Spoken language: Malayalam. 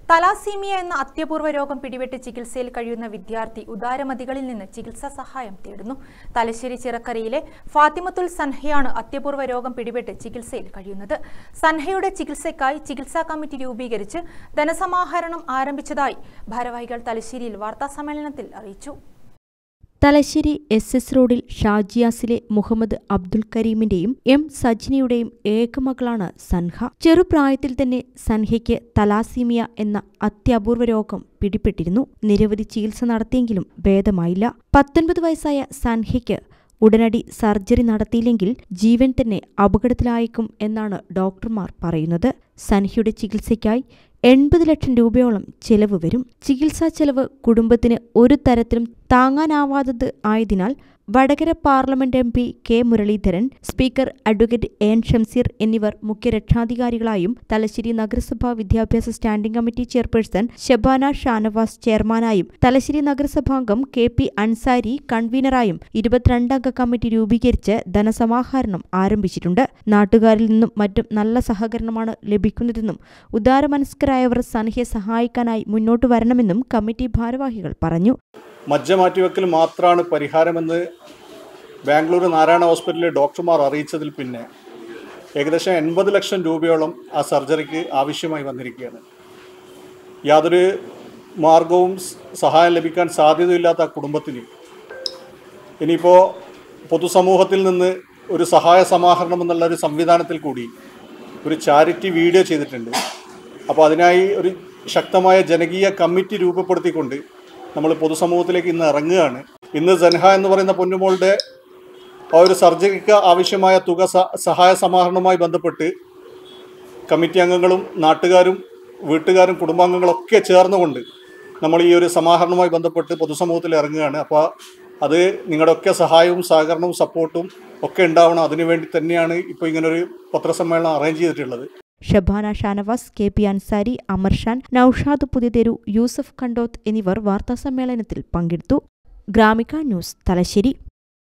തലാസീമിയ എന്ന അത്യപൂർവ രോഗം പിടിപെട്ട് ചികിത്സയിൽ കഴിയുന്ന വിദ്യാർത്ഥി ഉദാരമതികളിൽ നിന്ന് ചികിത്സാ സഹായം തേടുന്നു തലശ്ശേരി ചിറക്കരയിലെ ഫാത്തിമത്തുൽ സൻഹയാണ് അത്യപൂർവ രോഗം പിടിപെട്ട് ചികിത്സയിൽ കഴിയുന്നത് സൻഹയുടെ ചികിത്സയ്ക്കായി ചികിത്സാ കമ്മിറ്റി രൂപീകരിച്ച് ധനസമാഹരണം ആരംഭിച്ചതായി ഭാരവാഹികൾ തലശ്ശേരിയിൽ വാർത്താസമ്മേളനത്തിൽ അറിയിച്ചു തലശ്ശേരി എസ് എസ് റോഡിൽ ഷാജിയാസിലെ മുഹമ്മദ് അബ്ദുൽ കരീമിന്റെയും എം സജ്നിയുടെയും ഏകമകളാണ് സൻഹ ചെറുപ്രായത്തിൽ തന്നെ സൻഹയ്ക്ക് തലാസീമിയ എന്ന അത്യപൂർവ രോഗം പിടിപെട്ടിരുന്നു നിരവധി ചികിത്സ നടത്തിയെങ്കിലും ഭേദമായില്ല പത്തൊൻപത് വയസ്സായ സൻഹയ്ക്ക് ഉടനടി സർജറി നടത്തിയില്ലെങ്കിൽ ജീവൻ തന്നെ അപകടത്തിലായേക്കും എന്നാണ് ഡോക്ടർമാർ പറയുന്നത് സൻഹയുടെ ചികിത്സയ്ക്കായി എൺപത് ലക്ഷം രൂപയോളം ചെലവ് വരും ചികിത്സാ ചെലവ് കുടുംബത്തിന് ഒരു തരത്തിലും താങ്ങാനാവാത്തത് ആയതിനാൽ Vadakara parliament M P K Muraleedharan speaker advocate N Shamseer എന്നിവർ മുഖ്യ രക്ഷാധികാരികളായും തലശ്ശേരി നഗരസഭാ വിദ്യാഭ്യാസ standing committee chairperson Shabana Shanavas ചെയർമാനായും തലശ്ശേരി നഗരസഭാംഗം കെ പി അൻസാരി കൺവീനറായും ഇരുപത്തിരണ്ടംഗ കമ്മിറ്റി രൂപീകരിച്ച് ധനസമാഹരണം ആരംഭിച്ചിട്ടുണ്ട് നാട്ടുകാരിൽ നിന്നും മറ്റും നല്ല സഹകരണമാണ് ലഭിക്കുന്നതെന്നും ഉദാരമനസ്കരായവർ സൻഹയെ സഹായിക്കാനായി മുന്നോട്ടു വരണമെന്നും കമ്മിറ്റി ഭാരവാഹികൾ പറഞ്ഞു മജ്ജ മാറ്റിവെക്കൽ മാത്രമാണ് പരിഹാരമെന്ന് ബാംഗ്ലൂർ നാരായണ ഹോസ്പിറ്റലിലെ ഡോക്ടർമാർ അറിയിച്ചതിൽ പിന്നെ ഏകദേശം എൺപത് ലക്ഷം രൂപയോളം ആ സർജറിക്ക് ആവശ്യമായി വന്നിരിക്കുകയാണ് യാതൊരു മാർഗവും സ് സഹായം ലഭിക്കാൻ സാധ്യതയില്ലാത്ത ആ കുടുംബത്തിന് ഇനിയിപ്പോൾ പൊതുസമൂഹത്തിൽ നിന്ന് ഒരു സഹായ സമാഹരണം എന്നുള്ള ഒരു സംവിധാനത്തിൽ കൂടി ഒരു ചാരിറ്റി വീഡിയോ ചെയ്തിട്ടുണ്ട് അപ്പോൾ അതിനായി ഒരു ശക്തമായ ജനകീയ കമ്മിറ്റി രൂപപ്പെടുത്തിക്കൊണ്ട് നമ്മൾ പൊതുസമൂഹത്തിലേക്ക് ഇന്ന് ഇറങ്ങുകയാണ് ഇന്ന് ജൻഹ എന്ന് പറയുന്ന പൊന്നുമോളുടെ ആ ഒരു സർജറിക്ക് ആവശ്യമായ തുക സ- സഹായ സമാഹരണവുമായി ബന്ധപ്പെട്ട് കമ്മിറ്റി അംഗങ്ങളും നാട്ടുകാരും വീട്ടുകാരും കുടുംബാംഗങ്ങളൊക്കെ ചേർന്നുകൊണ്ട് നമ്മൾ ഈ ഒരു സമാഹരണവുമായി ബന്ധപ്പെട്ട് പൊതുസമൂഹത്തിൽ ഇറങ്ങുകയാണ് അപ്പോൾ അത് നിങ്ങളുടെയൊക്കെ സഹായവും സഹകരണവും സപ്പോർട്ടും ഒക്കെ ഉണ്ടാവണം അതിനുവേണ്ടി തന്നെയാണ് ഇപ്പോൾ ഇങ്ങനൊരു പത്രസമ്മേളനം അറേഞ്ച് ചെയ്തിട്ടുള്ളത് ഷബാന ഷാനവാസ് കെ പി അൻസാരി അമർഷാൻ നൌഷാദ് പുതിയതെരു യൂസഫ് കണ്ടോത്ത് എന്നിവർ വാർത്താസമ്മേളനത്തിൽ പങ്കെടുത്തു ഗ്രാമിക ന്യൂസ് തലശ്ശേരി